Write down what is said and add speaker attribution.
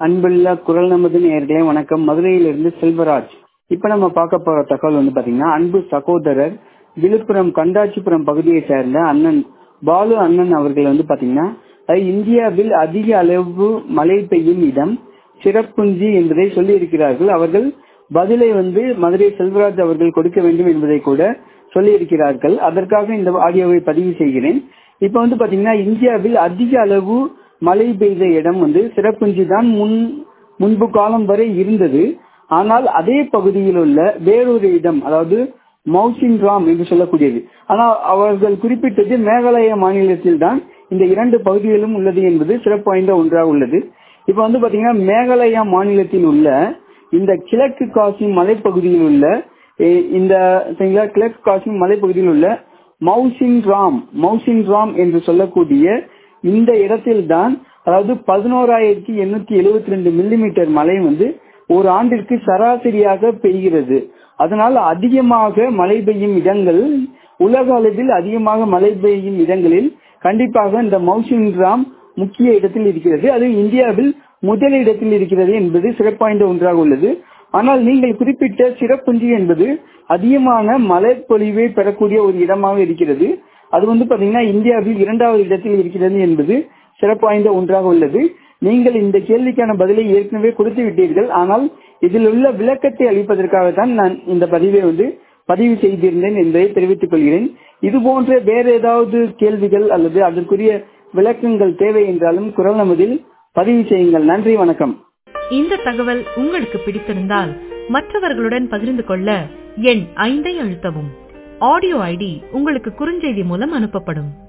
Speaker 1: அன்புள்ள குரல் நமது நேர்களே வணக்கம் மதுரையிலிருந்து செல்வராஜ் இப்ப நம்ம பார்க்க போற தகவல் வந்து பாத்தீங்கன்னா அன்பு சகோதரர் விழுப்புரம் கண்டாச்சிபுரம் பகுதியை சேர்ந்த அண்ணன் பாலு அண்ணன் அவர்கள் வந்து பாத்தீங்கன்னா அஹ், இந்தியாவில் அதிக அளவு மழை பெய்யும் இடம் சிறப்புஞ்சி என்பதை சொல்லி இருக்கிறார்கள் அவர்கள் பதிலை வந்து மதுரை செல்வராஜ் அவர்கள் கொடுக்க வேண்டும் என்பதை கூட சொல்லி இருக்கிறார்கள் அதற்காக இந்த ஆடியோவை பதிவு செய்கிறேன் இப்ப வந்து பாத்தீங்கன்னா இந்தியாவில் அதிக அளவு மழை பெய்த இடம் வந்து சிறப்புஞ்சி தான் முன் முன்பு காலம் வரை இருந்தது ஆனால் அதே பகுதியில் உள்ள வேறொரு இடம் அதாவது மௌசின் ராம் என்று சொல்லக்கூடியது ஆனால் அவர்கள் குறிப்பிட்டது மேகாலய மாநிலத்தில் தான் இந்த இரண்டு பகுதிகளும் உள்ளது என்பது சிறப்பு வாய்ந்த ஒன்றாக உள்ளது இப்ப வந்து பாத்தீங்கன்னா மேகாலயா மாநிலத்தில் உள்ள இந்த கிழக்கு காசிம் மலைப்பகுதியில் உள்ள எ- இந்த சரிங்களா, கிழக்கு காசிம் மலைப்பகுதியில் உள்ள மௌசின் ராம் மௌசின் ராம் என்று சொல்லக்கூடிய இந்த இடத்தில்தான் அதாவது பதினோராயிரத்தி எண்ணூத்தி எழுபத்தி ரெண்டு மில்லிமீட்டர் மழை வந்து ஒரு ஆண்டிற்கு சராசரியாக பெய்கிறது அதனால் அதிகமாக மழை பெய்யும் இடங்கள் உலக அளவில் அதிகமாக மழை பெய்யும் இடங்களில் கண்டிப்பாக இந்த மௌசின் ராம் முக்கிய இடத்தில் இருக்கிறது அது இந்தியாவில் முதல் இடத்தில் இருக்கிறது என்பது சிறப்பாய்ந்த ஒன்றாக உள்ளது ஆனால் நீங்கள் குறிப்பிட்ட சிறப்புஞ்சி என்பது அதிகமான மழைப்பொழிவை பெறக்கூடிய ஒரு இடமாக இருக்கிறது அது வந்து பாத்தீங்கன்னா இந்தியாவில் இரண்டாவது இடத்தில் இருக்கிறது என்பது சிறப்பு வாய்ந்த ஒன்றாக உள்ளது நீங்கள் இந்த கேள்விக்கான பதிலை ஏற்கனவே கொடுத்து விட்டீர்கள் ஆனால் இதில் உள்ள விளக்கத்தை அளிப்பதற்காகத்தான் நான் இந்த பதிவை வந்து பதிவு செய்திருந்தேன் என்பதை தெரிவித்துக் கொள்கிறேன் இது போன்ற வேற ஏதாவது கேள்விகள் அல்லது அதற்குரிய விளக்கங்கள் தேவை என்றாலும் குரல் நமதில் பதிவு செய்யுங்கள் நன்றி வணக்கம்
Speaker 2: இந்த தகவல் உங்களுக்கு பிடித்திருந்தால் மற்றவர்களுடன் பகிர்ந்து கொள்ள எண் ஐந்தை அழுத்தவும் ஆடியோ ஐடி உங்களுக்கு குறுஞ்செய்தி மூலம் அனுப்பப்படும்